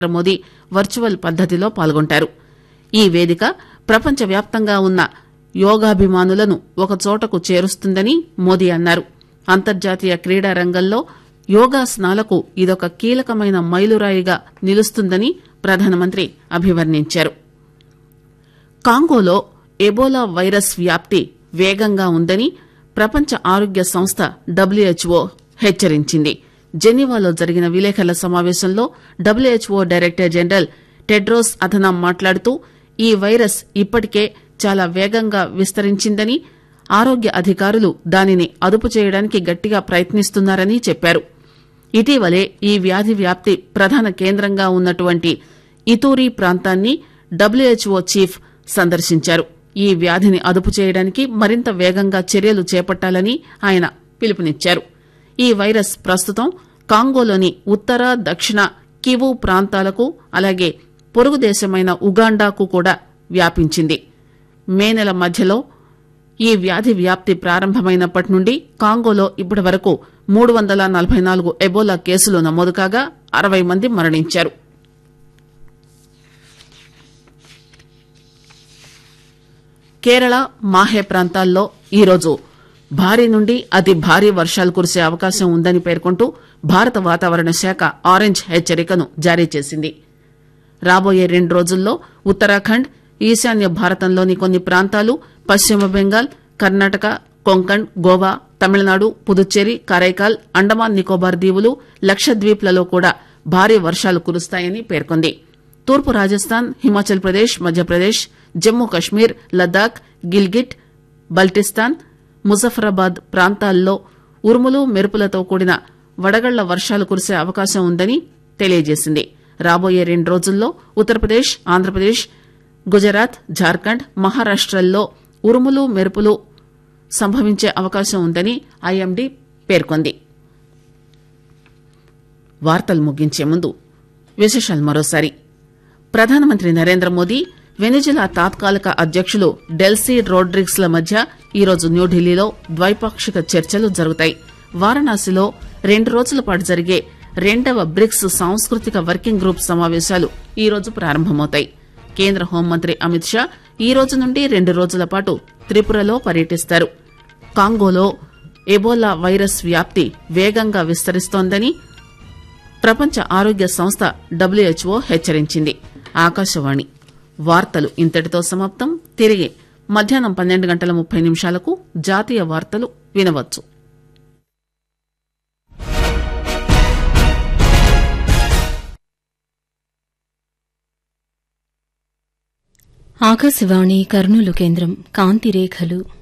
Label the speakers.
Speaker 1: Narendra Modi virtual పద్దతిలో పాల్గొంటారు ఈ వేదిక ప్రపంచవ్యాప్తంగా ఉన్న యోగాభిమానులను ఒకచోటకు చేరుస్తుందని మోదీ అన్నారు అంతర్జాతీయ క్రీడా రంగంలో యోగాసనాలకు ఇదొక కీలకమైన మైలురాయిగా నిలుస్తుందని ప్రధానమంత్రి అభివర్ణించారు కాంగోలో ఎబోలా వైరస్ వ్యాప్తి వేగంగా ఉందని ప్రపంచ ఆరోగ్య సంస్థ డబ్ల్యూహెచ్ఓ హెచ్చరించింది జెనీవాలో జరిగిన విలేకరుల సమావేశంలో WHO director general Tedros Adhanom మాట్లాడుతూ ఈ వైరస్ ఇప్పటికే చాలా వేగంగా విస్తరించిందని ఆరోగ్య అధికారులు దానిని అదుపు చేయడానికి గట్టిగా ప్రయత్నిస్తున్నారని చెప్పారు ఇటీవలే ఈ వ్యాధి వ్యాప్తి ప్రధాన కేంద్రంగా ఉన్నటువంటి ఇతూరి ప్రాంతాన్ని డబ్ల్యూహెచ్ఓ చీఫ్ సందర్శించారు ఈ వ్యాధిని అదుపు చేయడానికి మరింత వేగంగా చర్యలు చేపట్టాలని ఆయన పిలుపునిచ్చారు ఈ వైరస్ ప్రస్తుతం కాంగోలోని ఉత్తర దక్షిణ కివు ప్రాంతాలకు అలాగే పొరుగు దేశమైన ఉగాండాకు కూడా వ్యాపించింది మే నెల మధ్యలో ఈ వ్యాధి వ్యాప్తి ప్రారంభమైనప్పటి నుండి కాంగోలో ఇప్పటి వరకు మూడు వందల నలభై నాలుగు ఎబోలా కేసులు నమోదు కాగా అరవై మంది మరణించారు కేరళ మాహే ప్రాంతాల్లో ఈరోజు భారీ నుండి అతి భారీ వర్షాలు కురిసే అవకాశం ఉందని పేర్కొంటూ భారత వాతావరణ శాఖ ఆరెంజ్ హెచ్చరికను జారీ చేసింది రాబోయే రెండు రోజుల్లో ఉత్తరాఖండ్ ఈశాన్య భారతంలోని కొన్ని ప్రాంతాలు పశ్చిమ బెంగాల్ కర్ణాటక కొంకణ్ గోవా తమిళనాడు పుదుచ్చేరి కరైకాల్ అండమాన్ నికోబార్ దీవులు లక్షద్వీప్లలో కూడా భారీ వర్షాలు కురుస్తాయని పేర్కొంది తూర్పు రాజస్థాన్ హిమాచల్ ప్రదేశ్ మధ్యప్రదేశ్ జమ్మూ కశ్మీర్ లద్దాఖ్ గిల్గిట్ బల్టిస్తాన్ ముజఫరాబాద్ ప్రాంతాల్లో ఉరుములు మెరుపులతో కూడిన వడగళ్ల వర్షాలు కురిసే అవకాశం ఉందని తెలియజేసింది రాబోయే రెండు రోజుల్లో ఉత్తరప్రదేశ్ ఆంధ్రప్రదేశ్ గుజరాత్ జార్ఖండ్ మహారాష్టల్లో ఉరుములు మెరుపులు సంభవించే అవకాశం ఉందని ఐఎండీ పేర్కొంది వార్తలు ముగించే ముందు విశేషాలు మరోసారి ప్రధానమంత్రి నరేంద్ర మోదీ వెనిజులా తాత్కాలిక అధ్యకులు డెల్సీ రోడ్రిగ్స్ ల మధ్య ఈరోజు న్యూఢిల్లీలో ద్వైపాక్షిక చర్చలు జరుగుతాయి వారణాసిలో రెండు రోజుల పాటు జరిగే రెండవ బ్రిక్స్ సాంస్కృతిక వర్కింగ్ గ్రూప్ సమావేశాలు ఈరోజు ప్రారంభమవుతాయి కేంద్ర హోంమంత్రి అమిత్ షా ఈ రోజు నుండి రెండు రోజుల పాటు త్రిపురలో పర్యటిస్తారు కాంగోలో ఎబోలా వైరస్ వ్యాప్తి వేగంగా విస్తరిస్తోందని ప్రపంచ ఆరోగ్య సంస్థ డబ్ల్యూహెచ్ఓ హెచ్చరించింది ఆకాశవాణి వార్తలు ఇంతటితో సమాప్తం తిరిగి మధ్యాహ్నం పన్నెండు గంటల ముప్పై నిమిషాలకు జాతీయ వార్తలు వినవచ్చు
Speaker 2: ఆకాశవాణి కర్నూలు కేంద్రం కాంతి రేఖలు